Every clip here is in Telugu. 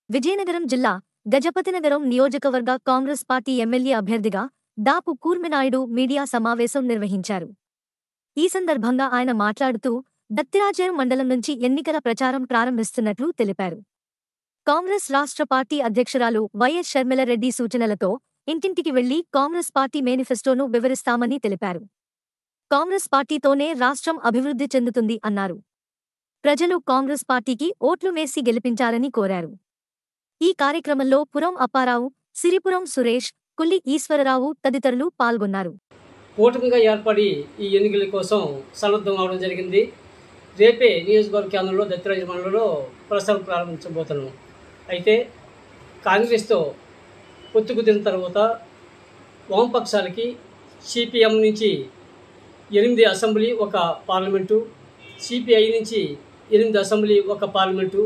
విజయనగరం జిల్లా గజపతినగరం నియోజకవర్గ కాంగ్రెస్ పార్టీ ఎమ్మెల్యే అభ్యర్థిగా దాపు కూర్మినాయుడు మీడియా సమావేశం నిర్వహించారు ఈ సందర్భంగా ఆయన మాట్లాడుతూ దత్తిరాజేరు మండలం నుంచి ఎన్నికల ప్రచారం ప్రారంభిస్తున్నట్లు తెలిపారు కాంగ్రెస్ రాష్ట్ర పార్టీ అధ్యక్షురాలు వైఎస్ షర్మిలరెడ్డి సూచనలతో ఇంటింటికి వెళ్లి కాంగ్రెస్ పార్టీ మేనిఫెస్టోను వివరిస్తామని తెలిపారు కాంగ్రెస్ పార్టీతోనే రాష్ట్రం అభివృద్ధి చెందుతుంది అన్నారు ప్రజలు కాంగ్రెస్ పార్టీకి ఓట్లు వేసి గెలిపించాలని కోరారు ఈ కార్యక్రమంలో పురం అప్పారావు సిరిపురం సురేష్ కుల్లి ఈశ్వరరావు తదితరులు పాల్గొన్నారు కూటమిగా ఏర్పడి ఈ ఎన్నికల కోసం సన్నద్ధం అవడం జరిగింది రేపే నియోజకవర్గ కేంద్రంలో దత్తిరాజు మండలంలో ప్రచారం ప్రారంభించబోతున్నాం అయితే కాంగ్రెస్తో పొత్తు కుదిరిన తర్వాత వామపక్షాలకి సిపిఎం నుంచి ఎనిమిది అసెంబ్లీ ఒక పార్లమెంటు సిపిఐ నుంచి ఎనిమిది అసెంబ్లీ ఒక పార్లమెంటు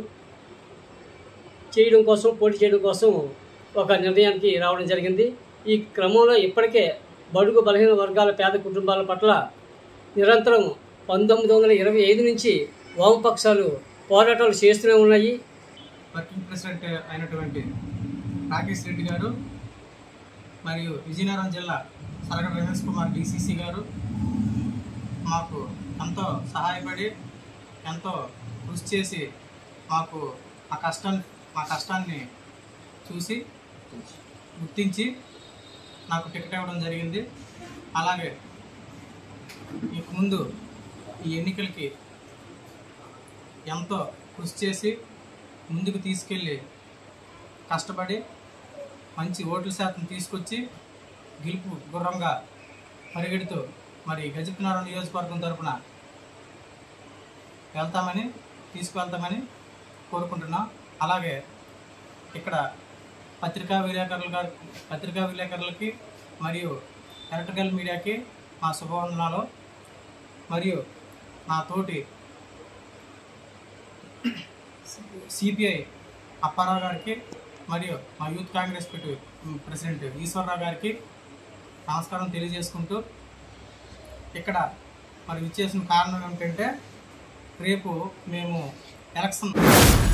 చేయడం కోసం పోటీ చేయడం కోసం ఒక నిర్ణయానికి రావడం జరిగింది ఈ క్రమంలో ఇప్పటికే బడుగు బలహీన వర్గాల పేద కుటుంబాల పట్ల నిరంతరం పంతొమ్మిది వందల ఇరవై ఐదు నుంచి వామపక్షాలు పోరాటాలు చేస్తూనే ఉన్నాయి వర్కింగ్ ప్రెసిడెంట్ అయినటువంటి రాకేష్ రెడ్డి గారు మరియు విజయనగరం జిల్లా సరగడ రమేష్ కుమార్ డిసిసి గారు మాకు ఎంతో సహాయపడి ఎంతో కృషి చేసి మాకు ఆ కష్టాన్ని మా కష్టాన్ని చూసి గుర్తించి నాకు టికెట్ ఇవ్వడం జరిగింది అలాగే ఇక ముందు ఈ ఎన్నికలకి ఎంతో కృషి చేసి ముందుకు తీసుకెళ్ళి కష్టపడి మంచి ఓట్ల శాతం తీసుకొచ్చి గెలుపు గుర్రంగా పరిగెడుతూ మరి గజపతినగరం నియోజకవర్గం తరపున వెళ్తామని తీసుకువెళ్తామని కోరుకుంటున్నాం అలాగే ఇక్కడ పత్రికా విలేకరులు గారు పత్రికా విలేకరులకి మరియు ఎలక్ట్రికల్ మీడియాకి మా శుభవందనాలు మరియు నా తోటి సిపిఐ అప్పారావు గారికి మరియు మా యూత్ కాంగ్రెస్ పెట్టి ప్రెసిడెంట్ ఈశ్వరరావు గారికి నమస్కారం తెలియజేసుకుంటూ ఇక్కడ మరి విచ్చేసిన కారణం ఏమిటంటే రేపు మేము ఎలక్షన్